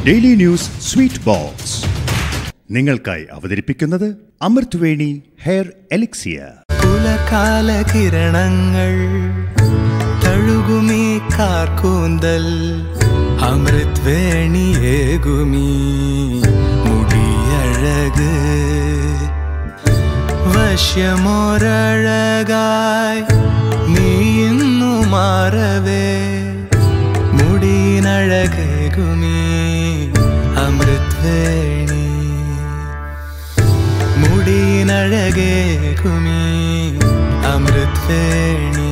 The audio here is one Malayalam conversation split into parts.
ഡെയിലി ന്യൂസ് സ്വീറ്റ് ബോക്സ് നിങ്ങൾക്കായി അവതരിപ്പിക്കുന്നത് അമൃത് വേണി ഹെയർ എലിക്സിയർ പുലകാല കിരണങ്ങൾ തഴുകുമീ കാർക്കൂന്തൽ അമൃത് വേണിയേകുമീ മുടിയഴക് വശ്യമൊരഴകായി നീ ഇന്നു മാറവേ മുടിയിനഴകേകുമീ അമൃത് വേണി മുടിയിനഴകേകുമീ അമൃത് Veni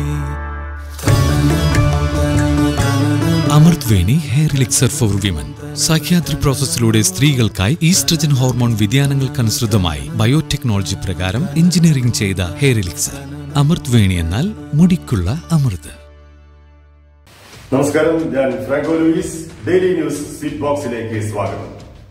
Amrut Veni hair elixir for women Sahyadri പ്രോസസ്സിലൂടെ സ്ത്രീകൾക്കായി ഈസ്ട്രജൻ ഹോർമോൺ വ്യതിയാനങ്ങൾക്കനുസൃതമായി ബയോടെക്നോളജി പ്രകാരം എഞ്ചിനീയറിംഗ് ചെയ്ത ഹെയർ എലിക്സർ അമൃത് വേണി എന്നാൽ മുടിക്കുള്ള അമൃത് നമസ്കാരം ഞാൻ Franco Louis daily news sweet ബോക്സിലേക്ക് സ്വാഗതം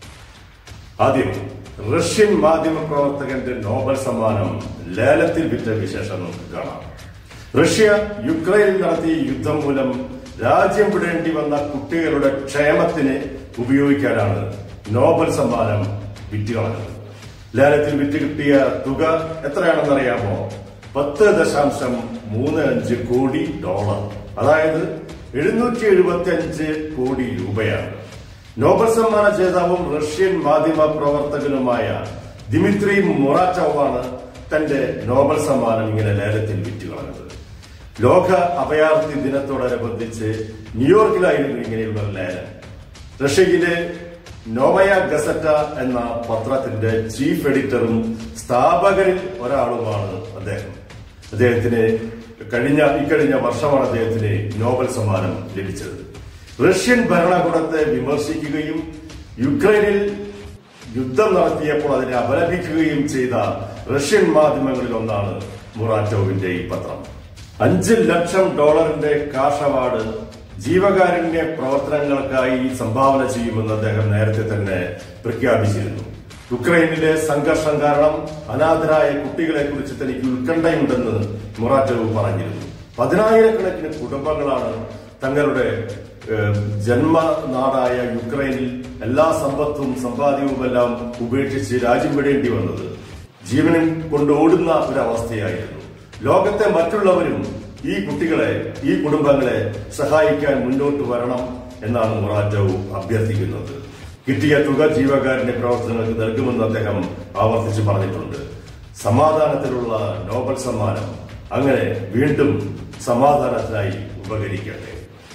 ആദ്യം റഷ്യൻ മാധ്യമ പ്രവർത്തകന്റെ നോബൽ സമ്മാനം ലേലത്തിൽ വിറ്റ വിശേഷം നമുക്ക് കാണാം റഷ്യ യുക്രൈനിൽ നടത്തിയ യുദ്ധം മൂലം രാജ്യം വിടേണ്ടി വന്ന കുട്ടികളുടെ ക്ഷേമത്തിന് ഉപയോഗിക്കാനാണ് നോബൽ സമ്മാനം വിറ്റുകളഞ്ഞത് ലേലത്തിൽ വിറ്റ് കിട്ടിയ തുക എത്രയാണെന്നറിയാമോ പത്ത് ദശാംശം മൂന്ന് അഞ്ച് കോടി ഡോളർ അതായത് എഴുന്നൂറ്റി എഴുപത്തി അഞ്ച് കോടി രൂപയാണ് നോബൽ സമ്മാന ജേതാവും റഷ്യൻ മാധ്യമ പ്രവർത്തകനുമായ ദിമിത്രി മൊറാറ്റോവാണ് തന്റെ നോബൽ സമ്മാനം ഇങ്ങനെ ലേലത്തിൽ വിറ്റുകളഞ്ഞത് ലോക അഭയാർത്ഥി ദിനത്തോടനുബന്ധിച്ച് ന്യൂയോർക്കിലായിരുന്നു ഇങ്ങനെയുള്ള ലേലം റഷ്യയിലെ നോവയ ഗസറ്റ എന്ന പത്രത്തിന്റെ ചീഫ് എഡിറ്ററും സ്ഥാപകരിൽ ഒരാളുമാണ് അദ്ദേഹം അദ്ദേഹത്തിന് കഴിഞ്ഞ ഇക്കഴിഞ്ഞ വർഷമാണ് അദ്ദേഹത്തിന് നോബൽ സമ്മാനം ലഭിച്ചത് റഷ്യൻ ഭരണകൂടത്തെ വിമർശിക്കുകയും യുക്രൈനിൽ യുദ്ധം നടത്തിയപ്പോൾ അതിനെ അപലപിക്കുകയും ചെയ്ത റഷ്യൻ മാധ്യമങ്ങളിൽ ഒന്നാണ് മുറാറ്റോവിന്റെ ഈ പത്രം അഞ്ച് ലക്ഷം ഡോളറിന്റെ കാഷ് അവാർഡ് ജീവകാരുണ്യ പ്രവർത്തനങ്ങൾക്കായി സംഭാവന ചെയ്യുമെന്ന് അദ്ദേഹം നേരത്തെ തന്നെ പ്രഖ്യാപിച്ചിരുന്നു യുക്രൈനിലെ സംഘർഷം കാരണം അനാഥരായ കുട്ടികളെ കുറിച്ച് തനിക്ക് ഉത്കണ്ഠയുണ്ടെന്ന് മൊറാറ്റോവ് പറഞ്ഞിരുന്നു പതിനായിരക്കണക്കിന് കുടുംബങ്ങളാണ് തങ്ങളുടെ ഏഹ്, ജന്മനാടായ യുക്രൈനിൽ എല്ലാ സമ്പത്തും സമ്പാദ്യവുമെല്ലാം ഉപേക്ഷിച്ച് രാജ്യം വിടേണ്ടി വന്നത് ജീവനും കൊണ്ട് ഓടുന്ന ഒരവസ്ഥയായിരുന്നു ലോകത്തെ മറ്റുള്ളവരും ഈ കുട്ടികളെ ഈ കുടുംബങ്ങളെ സഹായിക്കാൻ മുന്നോട്ട് വരണം എന്നാണ് മൊറാറ്റോവ് അഭ്യർത്ഥിക്കുന്നത് കിട്ടിയ തുക ജീവകാരുണ്യ പ്രവർത്തനങ്ങൾക്ക് നൽകുമെന്ന് അദ്ദേഹം ആവർത്തിച്ച് പറഞ്ഞിട്ടുണ്ട് സമാധാനത്തിലുള്ള നോബൽ സമ്മാനം അങ്ങനെ വീണ്ടും സമാധാനത്തിനായി ഉപകരിക്കട്ടെ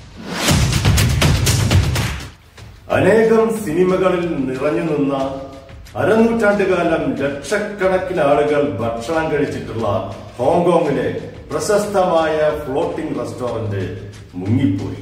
അനേകം സിനിമകളിൽ നിറഞ്ഞു നിന്ന അരനൂറ്റാണ്ടുകാലം ലക്ഷക്കണക്കിന് ആളുകൾ ഭക്ഷണം കഴിച്ചിട്ടുള്ള ഹോങ്കോങ്ങിലെ പ്രശസ്തമായ ഫ്ലോട്ടിംഗ് റെസ്റ്റോറന്റ് മുങ്ങിപ്പോയി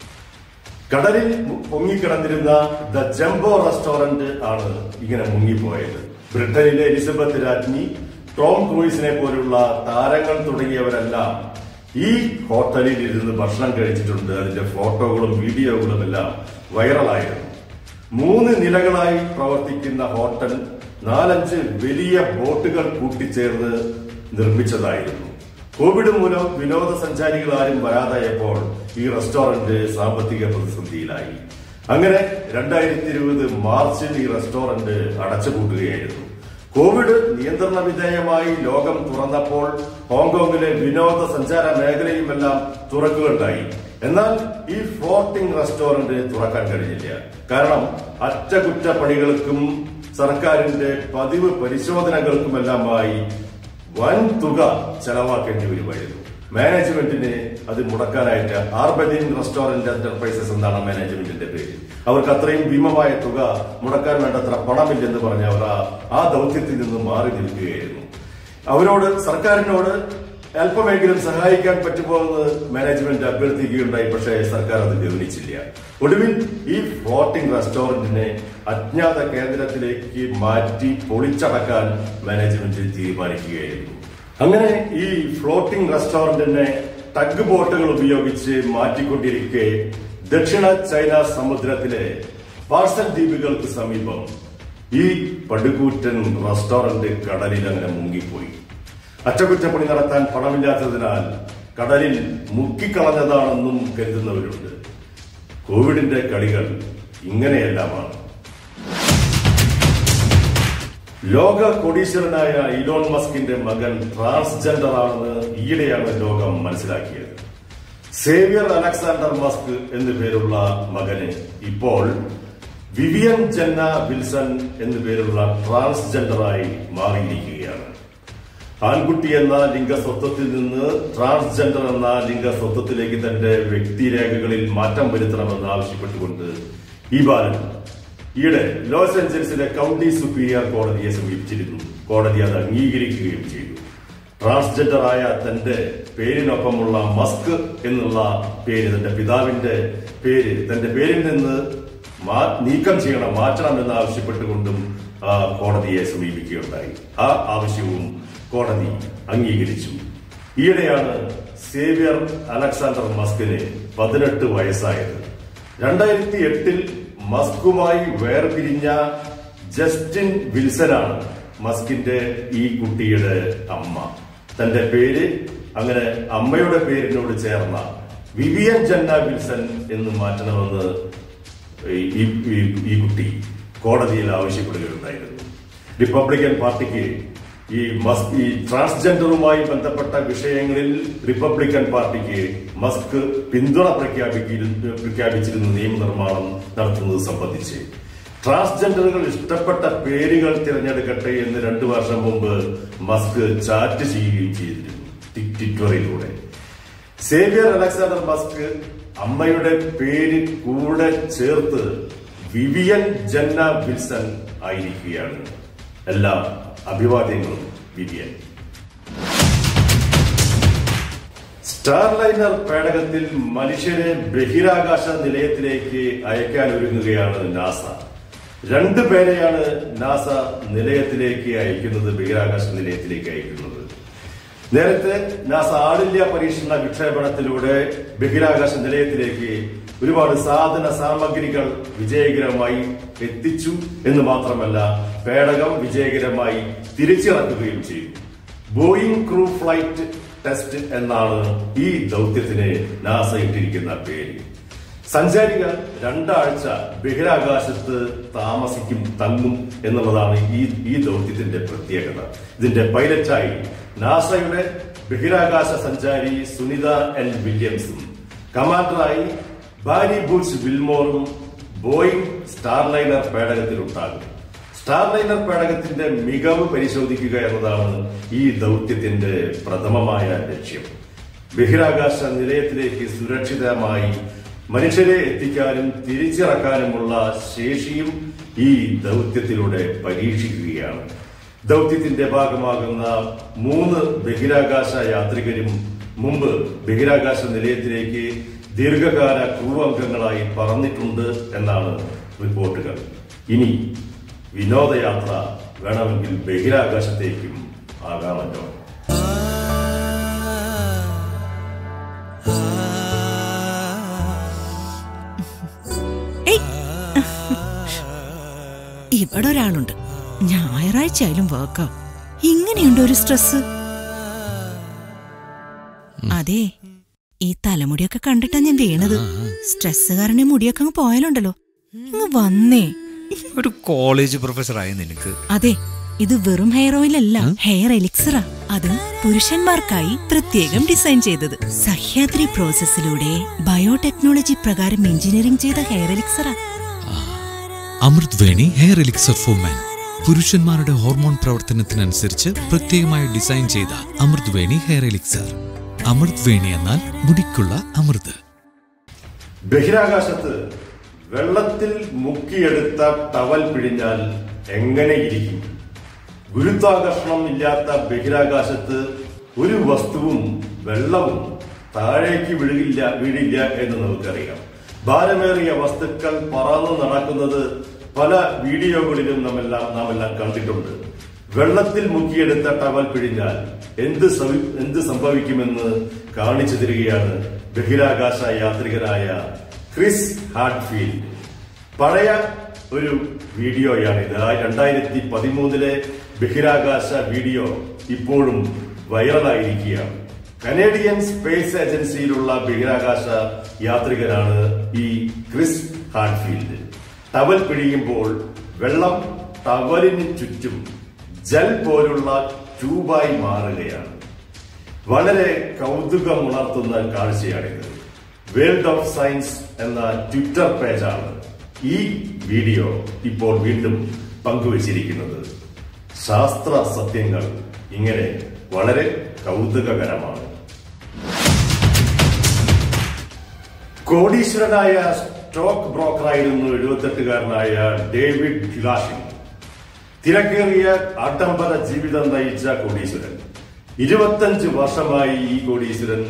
കടലിൽ മു- പൊങ്ങിക്കിടന്നിരുന്ന ദ ജംബോ റെസ്റ്റോറന്റ് ആണ് ഇങ്ങനെ മുങ്ങിപ്പോയത് ബ്രിട്ടനിലെ എലിസബത്ത് രാജ്ഞി ടോം ക്രൂയിസിനെ പോലുള്ള താരങ്ങൾ തുടങ്ങിയവരെല്ലാം ഈ ഹോട്ടലിൽ ഇരുന്ന് ഭക്ഷണം കഴിച്ചിട്ടുണ്ട് അതിന്റെ ഫോട്ടോകളും വീഡിയോകളും എല്ലാം വൈറലായിരുന്നു മൂന്ന് നിലകളായി പ്രവർത്തിക്കുന്ന ഹോട്ടൽ നാലഞ്ച് വലിയ ബോട്ടുകൾ കൂട്ടിച്ചേർന്ന് നിർമ്മിച്ചതായിരുന്നു കോവിഡ് മൂലം വിനോദസഞ്ചാരികൾ ആരും വരാതായപ്പോൾ ഈ റെസ്റ്റോറന്റ് സാമ്പത്തിക പ്രതിസന്ധിയിലായി അങ്ങനെ രണ്ടായിരത്തി ഇരുപത് മാർച്ചിൽ ഈ റെസ്റ്റോറന്റ് അടച്ചുപൂട്ടുകയായിരുന്നു കോവിഡ് നിയന്ത്രണ വിധേയമായി ലോകം തുറന്നപ്പോൾ ഹോങ്കോങ്ങിലെ വിനോദസഞ്ചാര മേഖലയുമെല്ലാം തുറക്കുകയുണ്ടായി എന്നാൽ ഈ ഫ്ലോട്ടിംഗ് റെസ്റ്റോറന്റ് തുറക്കാൻ കഴിഞ്ഞില്ല കാരണം അറ്റകുറ്റപ്പണികൾക്കും സർക്കാരിന്റെ പതിവ് പരിശോധനകൾക്കുമെല്ലാമായി വൻ തുക ചെലവാക്കേണ്ടി വരുമായിരുന്നു മാനേജ്മെന്റിന് അത് മുടക്കാനായിട്ട് ആർബദിൻ റെസ്റ്റോറന്റ് എന്റർപ്രൈസസ് എന്നാണ് മാനേജ്മെന്റിന്റെ പേര് അവർക്ക് അത്രയും ഭീമമായ തുക മുടക്കാൻ വേണ്ടത്ര പണമില്ലെന്ന് പറഞ്ഞ് അവർ ആ- ആ ദൗത്യത്തിൽ നിന്ന് മാറി നിൽക്കുകയായിരുന്നു അവരോട് സർക്കാരിനോട് അല്പമെങ്കിലും സഹായിക്കാൻ പറ്റുമോ എന്ന് മാനേജ്മെന്റ് അഭ്യർത്ഥിക്കുകയുണ്ടായി പക്ഷേ സർക്കാർ അത് ഗവനിച്ചില്ല ഒടുവിൽ ഈ ഫ്ലോട്ടിംഗ് റെസ്റ്റോറന്റിനെ അജ്ഞാത കേന്ദ്രത്തിലേക്ക് മാറ്റി പൊളിച്ചടക്കാൻ മാനേജ്മെന്റ് തീരുമാനിക്കുകയായിരുന്നു അങ്ങനെ ഈ ഫ്ലോട്ടിംഗ് റെസ്റ്റോറന്റിനെ ടഗ് ബോട്ടുകൾ ഉപയോഗിച്ച് മാറ്റിക്കൊണ്ടിരിക്കെ ദക്ഷിണ ചൈന സമുദ്രത്തിലെ പാർസൽ ദ്വീപുകൾക്ക് സമീപം ഈ പടുകൂറ്റൻ റെസ്റ്റോറന്റ് കടലിൽ അങ്ങനെ മുങ്ങിപ്പോയി അറ്റകുറ്റപ്പണി നടത്താൻ പണമില്ലാത്തതിനാൽ കടലിൽ മുക്കിക്കളഞ്ഞതാണെന്നും കരുതുന്നവരുണ്ട് കോവിഡിന്റെ കളികൾ ഇങ്ങനെയെല്ലാമാണ് ലോക കോടീശ്വരനായ ഇലോൺ മസ്കിന്റെ മകൻ ട്രാൻസ്ജെൻഡർ ആണെന്ന് ഈയിടെയാണ് ലോകം മനസ്സിലാക്കിയത് സേവിയർ അലക്സാണ്ടർ മസ്ക് എന്നു പേരുള്ള മകന് ഇപ്പോൾ വിവിയൻ ജന്ന വിൽസൺ എന്നു പേരുള്ള ട്രാൻസ്ജെൻഡറായി മാറിയിരിക്കുകയാണ് ആൺകുട്ടി എന്ന ലിംഗസ്വത്വത്തിൽ നിന്ന് ട്രാൻസ്ജെൻഡർ എന്ന ലിംഗസ്വത്വത്തിലേക്ക് തന്റെ വ്യക്തിരേഖകളിൽ മാറ്റം വരുത്തണമെന്ന് ആവശ്യപ്പെട്ടുകൊണ്ട് ഈ ബാലൻ ഈയിടെ ലോസ് ഏഞ്ചൽസിലെ കൗണ്ടി സുപ്പീരിയർ കോടതിയെ സമീപിച്ചിരുന്നു കോടതി അത് അംഗീകരിക്കുകയും ചെയ്തു ട്രാൻസ്ജെൻഡർ ആയ തന്റെ പേരിനൊപ്പമുള്ള മസ്ക് എന്നുള്ള പേര് തന്റെ പിതാവിന്റെ പേര് തന്റെ പേരിൽ നിന്ന് മാ- നീക്കം ചെയ്യണം മാറ്റണം എന്ന് ആവശ്യപ്പെട്ടുകൊണ്ടും ആ കോടതിയെ സമീപിക്കുകയുണ്ടായി ആ ആവശ്യവും കോടതി അംഗീകരിച്ചു ഈയിടെയാണ് സേവ്യർ അലക്സാണ്ടർ മസ്കിന് പതിനെട്ട് വയസ്സായത് രണ്ടായിരത്തി എട്ടിൽ മസ്കുമായി വേർപിരിഞ്ഞ ജസ്റ്റിൻ വിൽസനാണ് മസ്കിന്റെ ഈ കുട്ടിയുടെ അമ്മ തന്റെ പേര് അങ്ങനെ അമ്മയുടെ പേരിനോട് ചേർന്ന വിവിയൻ ജന്ന വിൽസൺ എന്ന് മാറ്റണമെന്ന് ഈ- ഈ- ഈ- ഈ കുട്ടി കോടതിയിൽ ആവശ്യപ്പെടുകയുണ്ടായിരുന്നു റിപ്പബ്ലിക്കൻ പാർട്ടിക്ക് ഈ മസ് ഈ ട്രാൻസ്ജെൻഡറുമായി ബന്ധപ്പെട്ട വിഷയങ്ങളിൽ റിപ്പബ്ലിക്കൻ പാർട്ടിക്ക് മസ്ക് പിന്തുണ പ്രഖ്യാപിച്ചിരുന്നു പ്രഖ്യാപിച്ചിരുന്നു നിയമനിർമ്മാണം നടത്തുന്നത് സംബന്ധിച്ച് ട്രാൻസ്ജെൻഡറുകൾ ഇഷ്ടപ്പെട്ട പേരുകൾ തിരഞ്ഞെടുക്കട്ടെ എന്ന് രണ്ടു വർഷം മുമ്പ് മസ്ക് ചാറ്റ് ചെയ്യുകയും ചെയ്തിരുന്നു ടി- ട്വിറ്ററിലൂടെ സേവിയർ അലക്സാണ്ടർ മസ്ക് അമ്മയുടെ പേര് കൂടെ ചേർത്ത് വിവിയൻ ജന്ന വിൽസൺ ആയിരിക്കുകയാണ് എല്ലാ അഭിവാദ്യങ്ങളും വിവിയൻ സ്റ്റാർലൈനർ പേടകത്തിൽ മനുഷ്യരെ ബഹിരാകാശ നിലയത്തിലേക്ക് അയക്കാൻ ഒരുങ്ങുകയാണ് നാസ രണ്ടു പേരെയാണ് നാസ നിലയത്തിലേക്ക് അയക്കുന്നത് ബഹിരാകാശ നിലയത്തിലേക്ക് അയക്കുന്നത് നേരത്തെ നാസ ആളില്യ പരീക്ഷണ വിക്ഷേപണത്തിലൂടെ ബഹിരാകാശ നിലയത്തിലേക്ക് ഒരുപാട് സാധന സാമഗ്രികൾ വിജയകരമായി എത്തിച്ചു എന്ന് മാത്രമല്ല പേടകം വിജയകരമായി തിരിച്ചിറക്കുകയും ചെയ്തു ബോയിങ് ക്രൂ ഫ്ലൈറ്റ് ടെസ്റ്റ് എന്നാണ് ഈ ദൗത്യത്തിന് നാസ ഇട്ടിരിക്കുന്ന പേര് സഞ്ചാരികൾ രണ്ടാഴ്ച ബഹിരാകാശത്ത് താമസിക്കും തങ്ങും എന്നുള്ളതാണ് ഈ ഈ ദൗത്യത്തിന്റെ പ്രത്യേകത ഇതിന്റെ പൈലറ്റായി നാസയുടെ ബഹിരാകാശ സഞ്ചാരി സുനിത എൽ വില്യംസും കമാൻഡറായി ബാരി ബുൾസ് വിൽമോറും ബോയിങ് സ്റ്റാർലൈനർ പേടകത്തിലുണ്ടാകും സ്റ്റാർലൈനർ പേടകത്തിന്റെ മികവ് പരിശോധിക്കുക എന്നതാണ് ഈ ദൗത്യത്തിന്റെ പ്രഥമമായ ലക്ഷ്യം ബഹിരാകാശ നിലയത്തിലേക്ക് സുരക്ഷിതമായി മനുഷ്യരെ എത്തിക്കാനും തിരിച്ചിറക്കാനുമുള്ള ശേഷിയും ഈ ദൗത്യത്തിലൂടെ പരീക്ഷിക്കുകയാണ് ദൗത്യത്തിന്റെ ഭാഗമാകുന്ന മൂന്ന് ബഹിരാകാശ യാത്രികരും മുമ്പ് ബഹിരാകാശ നിലയത്തിലേക്ക് ദീർഘകാല ക്രൂ അംഗങ്ങളായി പറന്നിട്ടുണ്ട് എന്നാണ് റിപ്പോർട്ടുകൾ ഇനി വിനോദയാത്ര വേണമെങ്കിൽ ബഹിരാകാശത്തേക്കും ആകാമല്ലോ ഇവിടെ ഒരാളുണ്ട് ഞായറാഴ്ച ആയാലും വർക്കാ ഇങ്ങനെയുണ്ട് ഒരു സ്ട്രെസ് അതെ ഈ തലമുടിയൊക്കെ കണ്ടിട്ടാ ഞാൻ വീണത് സ്ട്രെസ് കാരണം ഈ മുടിയൊക്കെ അങ്ങ് പോയാലുണ്ടല്ലോ ഇങ്ങ് വന്നേ ഒരു കോളേജ് പ്രൊഫസറായ നിനക്ക് അതെ ഇത് വെറും ഹെയർ ഓയിൽ അല്ല ഹെയർ എലിക്സറാ അത് പുരുഷന്മാർക്കായി പ്രത്യേകം ഡിസൈൻ ചെയ്തത് സഹ്യാദ്രി പ്രോസസ്സിലൂടെ ബയോടെക്നോളജി പ്രകാരം എഞ്ചിനീയറിംഗ് ചെയ്ത ഹെയർ എലിക്സറാ Amrut Veni hair elixir for men പുരുഷന്മാരുടെ ഹോർമോൺ പ്രവർത്തനത്തിനനുസരിച്ച് പ്രത്യേകമായി ഡിസൈൻ ചെയ്ത അമൃത് വേണി ഹെയർ എലിക്സർ അമൃത് വേണി എന്നാൽ മുടിക്കുള്ള അമൃത് ബഹിരാകാശത്ത് വെള്ളത്തിൽ മുക്കിയെടുത്ത ടവൽ പിഴിഞ്ഞാൽ എങ്ങനെയിരിക്കും ഗുരുത്വാകർഷണം ഇല്ലാത്ത ബഹിരാകാശത്ത് ഒരു വസ്തുവും വെള്ളവും താഴേക്ക് വീഴില്ല വീഴില്ല എന്ന് നമുക്കറിയാം ഭാരമേറിയ വസ്തുക്കൾ പറന്നു നടക്കുന്നത് പല വീഡിയോകളിലും നാമെല്ലാം നാം എല്ലാം കണ്ടിട്ടുണ്ട് വെള്ളത്തിൽ മുക്കിയെടുത്ത ടവൽ പിഴിഞ്ഞാൽ എന്ത് സവി- എന്ത് സംഭവിക്കുമെന്ന് കാണിച്ചു തരികയാണ് ബഹിരാകാശ യാത്രികനായ ക്രിസ് ഹാർട്ട്ഫീൽഡ് പഴയ ഒരു വീഡിയോയാണിത് ആ രണ്ടായിരത്തി പതിമൂന്നിലെ ബഹിരാകാശ വീഡിയോ ഇപ്പോഴും വൈറലായിരിക്കുകയാണ് കനേഡിയൻ സ്പേസ് ഏജൻസിയിലുള്ള ബഹിരാകാശ യാത്രികനാണ് ഈ ക്രിസ് ഹാർട്ട്ഫീൽഡ് ടവൽ പിഴിയുമ്പോൾ വെള്ളം ടവലിന് ചുറ്റും ജൽ പോലുള്ള ട്യൂബായി മാറുകയാണ് വളരെ കൗതുകമുണർത്തുന്ന കാഴ്ചയാണിത് വേൾഡ് ഓഫ് സയൻസ് എന്ന ട്വിറ്റർ പേജാണ് ഈ വീഡിയോ ഇപ്പോൾ വീണ്ടും പങ്കുവച്ചിരിക്കുന്നത് ശാസ്ത്ര സത്യങ്ങൾ ഇങ്ങനെ വളരെ കൗതുകകരമാണ് കോടീശ്വരനായ സ്റ്റോക്ക് ബ്രോക്കറായിരുന്നു എഴുപത്തെട്ടുകാരനായ ഡേവിഡ് ഗിലാഷിൻ തിരക്കേറിയ ആഡംബര ജീവിതം നയിച്ച കോടീശ്വരൻ ഇരുപത്തഞ്ച് വർഷമായി ഈ കോടീശ്വരൻ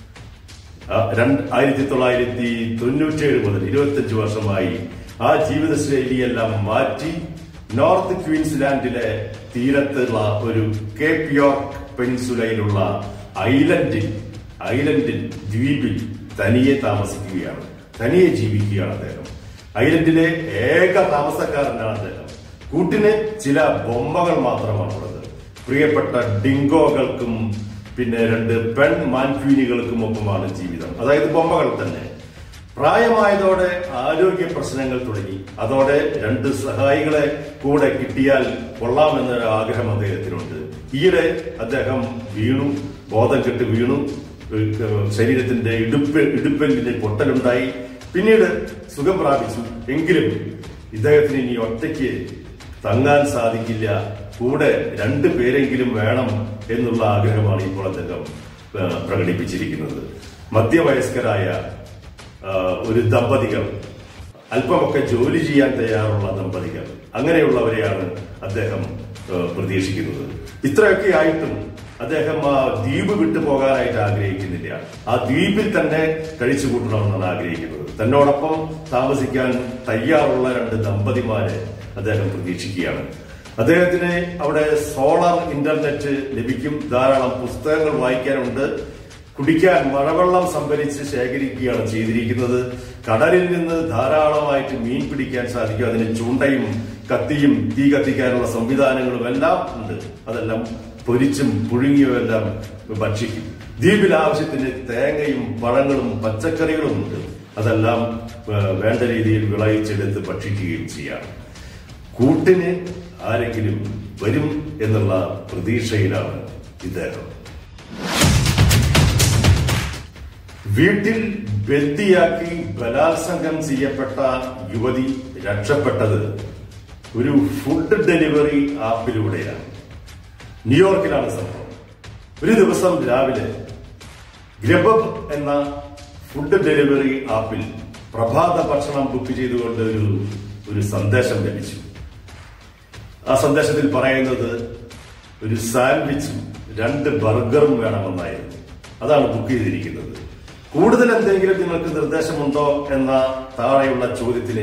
ആ, രണ്ട് ആയിരത്തി തൊള്ളായിരത്തി തൊണ്ണൂറ്റേഴ് മുതൽ ഇരുപത്തഞ്ച് വർഷമായി ആ ജീവിതശൈലിയെല്ലാം മാറ്റി നോർത്ത് ക്വീൻസ്ലാൻഡിലെ തീരത്തുള്ള ഒരു കേപ്പ് യോർക്ക് പെൻസുലയിലുള്ള ഐലൻഡിൽ ഐലൻഡിൽ ദ്വീപിൽ തനിയെ താമസിക്കുകയാണ് തനിയെ ജീവിക്കുകയാണ് അദ്ദേഹം ഐലൻഡിലെ ഏക താമസക്കാരനാണ് അദ്ദേഹം കൂട്ടിന് ചില ബൊമ്മകൾ മാത്രമാണുള്ളത് പ്രിയപ്പെട്ട ഡിങ്കോകൾക്കും പിന്നെ രണ്ട് പെൺ മാൻക്വീനികൾക്കും ഒപ്പമാണ് ജീവിതം അതായത് ബൊമ്മകൾ തന്നെ പ്രായമായതോടെ ആരോഗ്യ പ്രശ്നങ്ങൾ തുടങ്ങി അതോടെ രണ്ട് സഹായികളെ കൂടെ കിട്ടിയാൽ കൊള്ളാമെന്നൊരു ആഗ്രഹം അദ്ദേഹത്തിനുണ്ട് ഈയിടെ അദ്ദേഹം വീണു ബോധം കെട്ട് വീണു ഏഹ് ശരീരത്തിന്റെ ഇടുപ്പ് ഇടുപ്പെല്ലിന് പൊട്ടലുണ്ടായി പിന്നീട് സുഖം പ്രാപിച്ചു എങ്കിലും ഇദ്ദേഹത്തിന് ഇനി ഒറ്റയ്ക്ക് തങ്ങാൻ സാധിക്കില്ല കൂടെ രണ്ടു പേരെങ്കിലും വേണം എന്നുള്ള ആഗ്രഹമാണ് ഇപ്പോൾ അദ്ദേഹം ആ, പ്രകടിപ്പിച്ചിരിക്കുന്നത് മധ്യവയസ്കരായ ആ, ഒരു ദമ്പതികൾ അല്പമൊക്കെ ജോലി ചെയ്യാൻ തയ്യാറുള്ള ദമ്പതികൾ അങ്ങനെയുള്ളവരെയാണ് അദ്ദേഹം ആ, പ്രതീക്ഷിക്കുന്നത് ഇത്രയൊക്കെ ആയിട്ടും അദ്ദേഹം ആ ദ്വീപ് വിട്ടു പോകാനായിട്ട് ആഗ്രഹിക്കുന്നില്ല ആ ദ്വീപിൽ തന്നെ കഴിച്ചു കൂട്ടണമെന്നാണ് ആഗ്രഹിക്കുന്നത് തന്നോടൊപ്പം താമസിക്കാൻ തയ്യാറുള്ള രണ്ട് ദമ്പതിമാരെ അദ്ദേഹം പ്രതീക്ഷിക്കുകയാണ് അദ്ദേഹത്തിന് അവിടെ സോളാർ ഇന്റർനെറ്റ് ലഭിക്കും ധാരാളം പുസ്തകങ്ങൾ വായിക്കാനുണ്ട് കുടിക്കാൻ മഴവെള്ളം സംഭരിച്ച് ശേഖരിക്കുകയാണ് ചെയ്തിരിക്കുന്നത് കടലിൽ നിന്ന് ധാരാളമായിട്ട് മീൻ പിടിക്കാൻ സാധിക്കും അതിന് ചൂണ്ടയും കത്തിയും തീ കത്തിക്കാനുള്ള സംവിധാനങ്ങളും എല്ലാം ഉണ്ട് അതെല്ലാം പൊരിച്ചും പുഴുങ്ങിയും എല്ലാം ഭക്ഷിക്കും ദ്വീപിൽ ആവശ്യത്തിന് തേങ്ങയും പഴങ്ങളും പച്ചക്കറികളും ഉണ്ട് അതെല്ലാം ഏഹ്, വേണ്ട രീതിയിൽ വിളയിച്ചെടുത്ത് ഭക്ഷിക്കുകയും ചെയ്യാം കൂട്ടിന് ആരെങ്കിലും വരും എന്നുള്ള പ്രതീക്ഷയിലാണ് ഇദ്ദേഹം വീട്ടിൽ ബന്ദിയാക്കി ബലാത്സംഗം ചെയ്യപ്പെട്ട യുവതി രക്ഷപ്പെട്ടത് ഒരു ഫുഡ് ഡെലിവറി ആപ്പിലൂടെയാണ് ന്യൂയോർക്കിലാണ് സംഭവം ഒരു ദിവസം രാവിലെ ഗ്രബബ് എന്ന ഫുഡ് ഡെലിവറി ആപ്പിൽ പ്രഭാത ഭക്ഷണം ബുക്ക് ചെയ്തുകൊണ്ട് ഒരു ഒരു സന്ദേശം ലഭിച്ചു ആ സന്ദേശത്തിൽ പറയുന്നത് ഒരു സാൻഡ്വിച്ചും രണ്ട് ബർഗറും വേണമെന്നായിരുന്നു അതാണ് ബുക്ക് ചെയ്തിരിക്കുന്നത് കൂടുതൽ എന്തെങ്കിലും നിങ്ങൾക്ക് നിർദ്ദേശമുണ്ടോ എന്ന താഴെയുള്ള ചോദ്യത്തിന്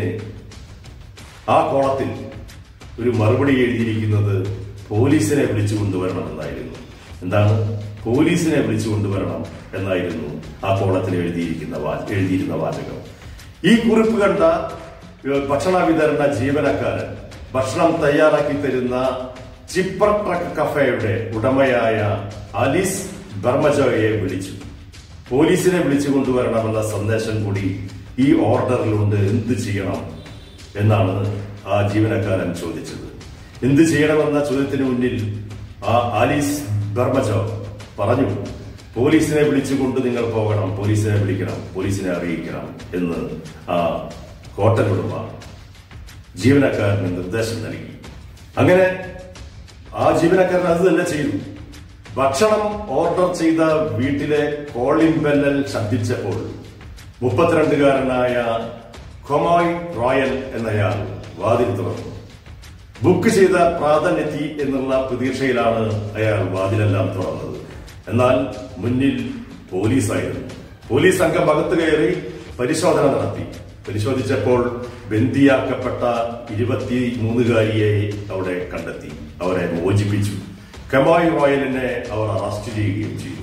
ആ കോളത്തിൽ ഒരു മറുപടി എഴുതിയിരിക്കുന്നത് പോലീസിനെ വിളിച്ചു കൊണ്ടുവരണമെന്നായിരുന്നു എന്താണ് പോലീസിനെ വിളിച്ചു കൊണ്ടുവരണം എന്നായിരുന്നു ആ കോളത്തിൽ എഴുതിയിരിക്കുന്ന വാ- എഴുതിയിരുന്ന വാചകം ഈ കുറിപ്പ് കണ്ട ഏഹ്, ഭക്ഷണ വിതരണ ജീവനക്കാരൻ ഭക്ഷണം തയ്യാറാക്കി തരുന്ന ചിപ്പർ ട്രക്ക് കഫേയുടെ ഉടമയായ അലിസ് ബർമജോയെ വിളിച്ചു പോലീസിനെ വിളിച്ചു കൊണ്ടുവരണമെന്ന സന്ദേശം കൂടി ഈ ഓർഡറിലുണ്ട് എന്ത് ചെയ്യണം എന്നാണ് ആ ജീവനക്കാരൻ ചോദിച്ചത് എന്ത് ചെയ്യണമെന്ന ചോദ്യത്തിന് മുന്നിൽ ആ ആലീസ് ബർമജോ പറഞ്ഞു പോലീസിനെ വിളിച്ചുകൊണ്ട് നിങ്ങൾ പോകണം പോലീസിനെ വിളിക്കണം പോലീസിനെ അറിയിക്കണം എന്ന് ആ ഹോട്ടൽ ഉടമ ജീവനക്കാരന് നിർദ്ദേശം നൽകി അങ്ങനെ ആ ജീവനക്കാരൻ അത് തന്നെ ചെയ്തു ഭക്ഷണം ഓർഡർ ചെയ്ത വീട്ടിലെ കോളിംഗ് ബെല്ലൽ ശബ്ദിച്ചപ്പോൾ മുപ്പത്തിരണ്ടുകാരനായ കൊമോയ് റോയൽ എന്നയാൾ വാതിൽ തുറന്നു ബുക്ക് ചെയ്ത പ്രാധാന്യത്തി എന്നുള്ള പ്രതീക്ഷയിലാണ് അയാൾ വാതിലെല്ലാം തുറന്നത് എന്നാൽ മുന്നിൽ പോലീസായിരുന്നു പോലീസ് സംഘം അകത്ത് കയറി പരിശോധന നടത്തി പരിശോധിച്ചപ്പോൾ ബന്ദിയാക്കപ്പെട്ട ഇരുപത്തി മൂന്നുകാരിയെ അവിടെ കണ്ടെത്തി അവരെ മോചിപ്പിച്ചു കമായ് റോയലിനെ അവർ അറസ്റ്റ് ചെയ്യുകയും ചെയ്തു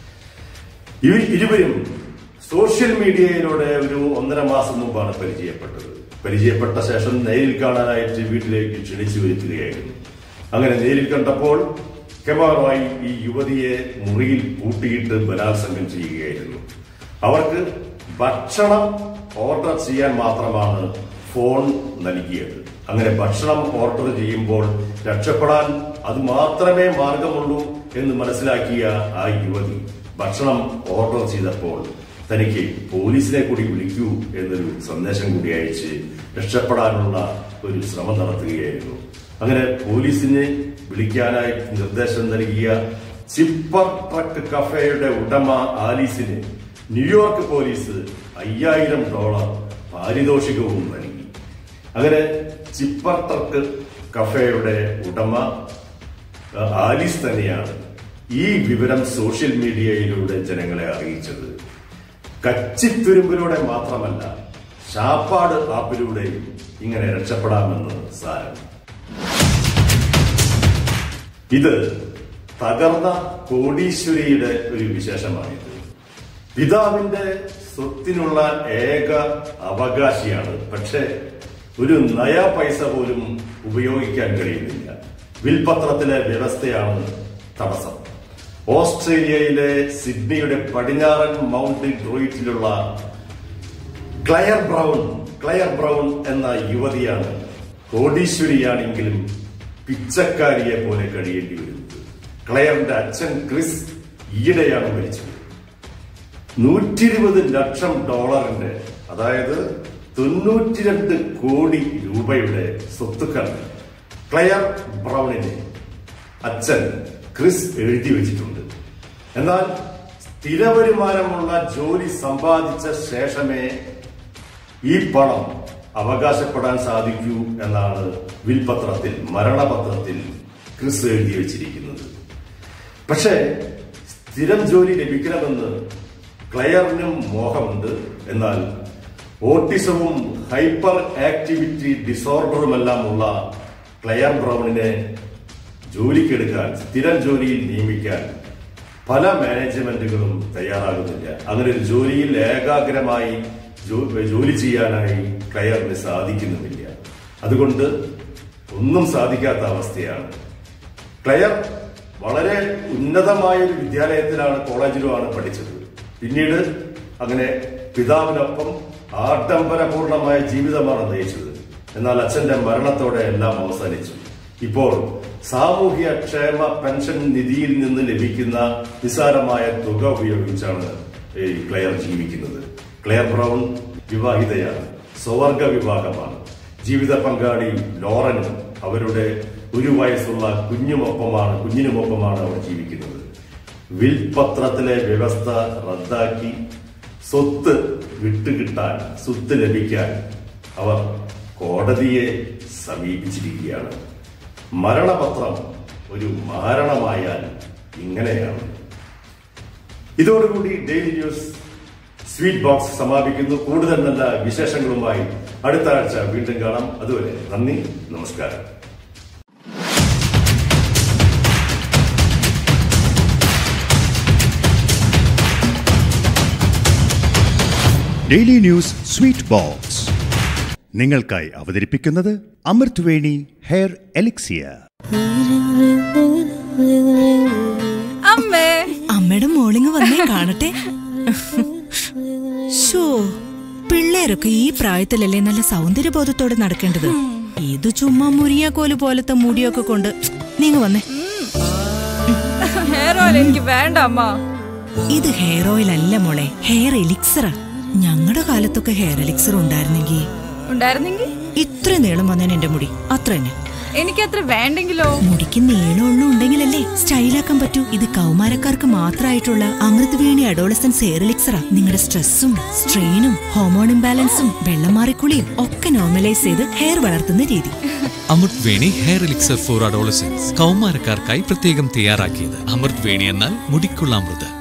ഇവർ ഇരുവരും സോഷ്യൽ മീഡിയയിലൂടെ ഒരു ഒന്നര മാസം മുമ്പാണ് പരിചയപ്പെട്ടത് പരിചയപ്പെട്ട ശേഷം നേരിൽ കാണാനായിട്ട് വീട്ടിലേക്ക് ക്ഷണിച്ചു വരുത്തുകയായിരുന്നു അങ്ങനെ നേരിൽ കണ്ടപ്പോൾ കെമാറായി ഈ യുവതിയെ മുറിയിൽ പൂട്ടിയിട്ട് ബലാത്സംഗം ചെയ്യുകയായിരുന്നു അവർക്ക് ഭക്ഷണം ഓർഡർ ചെയ്യാൻ മാത്രമാണ് ഫോൺ നൽകിയത് അങ്ങനെ ഭക്ഷണം ഓർഡർ ചെയ്യുമ്പോൾ രക്ഷപ്പെടാൻ അത് മാത്രമേ മാർഗമുള്ളൂ എന്ന് മനസ്സിലാക്കിയ ആ യുവതി ഭക്ഷണം ഓർഡർ ചെയ്തപ്പോൾ തനിക്ക് പോലീസിനെ കൂടി വിളിക്കൂ എന്നൊരു സന്ദേശം കൂടി അയച്ച് രക്ഷപ്പെടാനുള്ള ഒരു ശ്രമം നടത്തുകയായിരുന്നു അങ്ങനെ പോലീസിനെ വിളിക്കാനായി നിർദ്ദേശം നൽകിയ ചിപ്പർ ട്രക്ക് കഫേയുടെ ഉടമ ആലീസിന് ന്യൂയോർക്ക് പോലീസ് അയ്യായിരം ഡോളർ പാരിതോഷികവും നൽകി അങ്ങനെ ചിപ്പർ ട്രക്ക് കഫേയുടെ ഉടമ അഹ് ആലീസ് തന്നെയാണ് ഈ വിവരം സോഷ്യൽ മീഡിയയിലൂടെ ജനങ്ങളെ അറിയിച്ചത് കച്ചിത്തുരുമ്പിലൂടെ മാത്രമല്ല ശാപ്പാട് ആപ്പിലൂടെയും ഇങ്ങനെ രക്ഷപ്പെടാമെന്ന് സാരം ഇത് തകർന്ന കോടീശ്വരിയുടെ ഒരു വിശേഷമാണിത് പിതാവിന്റെ സ്വത്തിനുള്ള ഏക അവകാശിയാണ് പക്ഷെ ഒരു നയ പൈസ പോലും ഉപയോഗിക്കാൻ കഴിയുന്നില്ല വിൽപത്രത്തിലെ വ്യവസ്ഥയാണ് തടസ്സം ഓസ്ട്രേലിയയിലെ സിഡ്നിയുടെ പടിഞ്ഞാറൻ മൗണ്ട് ഡ്രോയിറ്റിലുള്ള ക്ലയർ ബ്രൗൺ ക്ലയർ ബ്രൗൺ എന്ന യുവതിയാണ് കോടീശ്വരിയാണെങ്കിലും പിച്ചക്കാരിയെ പോലെ കഴിയേണ്ടി വരുന്നത് ക്ലയറിന്റെ അച്ഛൻ ക്രിസ് ഈയിടെയാണ് മരിച്ചത് നൂറ്റി ഇരുപത് ലക്ഷം ഡോളറിന്റെ അതായത് തൊണ്ണൂറ്റിരണ്ട് കോടി രൂപയുടെ സ്വത്തുക്കൾ ക്ലയർ ബ്രൗണിന് അച്ഛൻ ക്രിസ് എഴുതി വെച്ചിട്ടുണ്ട് എന്നാൽ സ്ഥിരവരുമാനമുള്ള ജോലി സമ്പാദിച്ച ശേഷമേ ഈ പണം അവകാശപ്പെടാൻ സാധിക്കൂ എന്നാണ് വിൽപത്രത്തിൽ മരണപത്രത്തിൽ ക്രിസ് എഴുതി വെച്ചിരിക്കുന്നത് പക്ഷേ സ്ഥിരം ജോലി ലഭിക്കണമെന്ന് ക്ലയറിനും മോഹമുണ്ട് എന്നാൽ ഓട്ടിസവും ഹൈപ്പർ ആക്ടിവിറ്റി ഡിസോർഡറുമെല്ലാം ഉള്ള ക്ലയർ ബ്രൗണിനെ ജോലിക്കെടുക്കാൻ സ്ഥിരം ജോലിയിൽ നിയമിക്കാൻ പല മാനേജ്മെന്റുകളും തയ്യാറാകുന്നില്ല അങ്ങനെ ഒരു ജോലിയിൽ ഏകാഗ്രമായി ജോ- ജോലി ചെയ്യാനായി ക്ലയറിന് സാധിക്കുന്നുമില്ല അതുകൊണ്ട് ഒന്നും സാധിക്കാത്ത അവസ്ഥയാണ് ക്ലയർ വളരെ ഉന്നതമായ ഒരു വിദ്യാലയത്തിലാണ് കോളേജിലുമാണ് പഠിച്ചത് പിന്നീട് അങ്ങനെ പിതാവിനൊപ്പം ആഡംബരപൂർണമായ ജീവിതമാണ് നയിച്ചത് എന്നാൽ അച്ഛന്റെ മരണത്തോടെ എല്ലാം അവസാനിച്ചു ഇപ്പോൾ സാമൂഹ്യ ക്ഷേമ പെൻഷൻ നിധിയിൽ നിന്ന് ലഭിക്കുന്ന നിസാരമായ തുക ഉപയോഗിച്ചാണ് ഈ ക്ലെയർ ജീവിക്കുന്നത് ക്ലെയർ ബ്രൗൺ വിവാഹിതയാണ് സ്വവർഗ വിവാഹമാണ് ജീവിത പങ്കാളി ലോറനും അവരുടെ ഒരു വയസ്സുള്ള കുഞ്ഞുമൊപ്പമാണ് കുഞ്ഞിനുമൊപ്പമാണ് അവർ ജീവിക്കുന്നത് വിൽപത്രത്തിലെ വ്യവസ്ഥ റദ്ദാക്കി സ്വത്ത് വിട്ടുകിട്ടാൻ സ്വത്ത് ലഭിക്കാൻ അവർ കോടതിയെ സമീപിച്ചിരിക്കുകയാണ് മരണപത്രം ഒരു മാരണമായാൽ ഇങ്ങനെയാണ് ഇതോടുകൂടി ഡെയിലി ന്യൂസ് സ്വീറ്റ് ബോക്സ് സമാപിക്കുന്നു കൂടുതൽ നല്ല വിശേഷങ്ങളുമായി അടുത്ത ആഴ്ച വീണ്ടും കാണാം അതുവരെ നന്ദി നമസ്കാരം ഡെയിലി ന്യൂസ് സ്വീറ്റ് ബോക്സ് നിങ്ങൾക്കായി അവതരിപ്പിക്കുന്നത് അമൃത് വേണി ഹെയർ എലിക്സിയ അമ്മേ അമ്മയുടെ മോളിങ് വന്നേ കാണട്ടെ ഷോ പിള്ളേരൊക്കെ ഈ പ്രായത്തിലല്ലേ നല്ല സൗന്ദര്യബോധത്തോടെ നടക്കേണ്ടത് ഇത് ചുമ്മാ മുരിയാക്കോല് പോലത്തെ മുടിയൊക്കെ കൊണ്ട് നീങ്ങ വന്നേ ഹെയർ ഓയിൽ എനിക്ക് വേണ്ട അമ്മ ഇത് ഹെയർ ഓയിൽ അല്ല മോളെ ഹെയർ എലിക്സറാ ഞങ്ങളുടെ കാലത്തൊക്കെ ഹെയർ എലിക്സർ ഉണ്ടായിരുന്നെങ്കിൽ ഉണ്ടായിരുന്നെങ്കിൽ ഇത്ര നീളം വന്നേനെ എന്റെ മുടി അത്ര തന്നെ എനിക്ക് അത്ര വേണ്ടെങ്കിലോ മുടിക്ക് നീളമുള്ള ഉണ്ടെങ്കിലല്ലേ സ്റ്റൈലാക്കാൻ പറ്റൂ ഇത് കൗമാരക്കാർക്ക് മാത്രമായിട്ടുള്ള അമൃത് വേണി അഡോളസൻസ് ഹെയർ എലിക്സറാ നിങ്ങളുടെ സ്ട്രെസ്സും സ്ട്രെയിനും ഹോമോൺ ഇംബാലൻസും വെള്ളം മാറിക്കുളിയും ഒക്കെ നോർമലൈസ് ചെയ്ത് ഹെയർ വളർത്തുന്ന രീതി Amrut Veni hair elixir for adolescence കൗമാരക്കാർക്കായി പ്രത്യേകം തയ്യാറാക്കിയത് അമൃത് വേണി എന്നാൽ മുടിക്കുള്ള അമൃത്